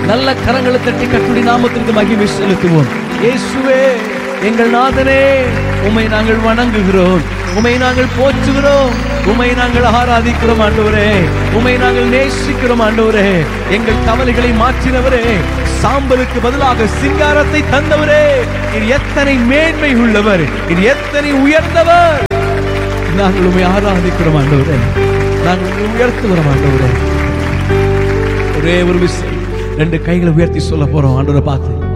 நல்ல கரங்களை தட்டி கட்டுடி நாமத்திற்கு மகிமை செலுத்துவோம் இயேசுவே எங்கள் நாதனே உம்மை நாங்கள் வணங்குகிறோம் உம்மை நாங்கள் போற்றுகிறோம் உம்மை நாங்கள் ஆராதிக்கிறோம் ஆண்டவரே உம்மை நாங்கள் நேசிக்கிறோம் ஆண்டவரே எங்கள் கவலைகளை மாற்றினவரே சாம்பலுக்கு பதிலாக சிங்காரத்தை தந்தவரே இது எத்தனை மேன்மை உள்ளவர் இது எத்தனை உயர்ந்தவர் நாங்கள் உண்மை ஆராதிக்கிறோம் ஆண்டவரே நாங்கள் உம்மை உயர்த்துகிறோம் ஆண்டவரே ஒரே ஒரு விஷயம் ரெண்டு கைகளை உயர்த்தி சொல்ல போறோம் ஆண்டவரை பார்த்து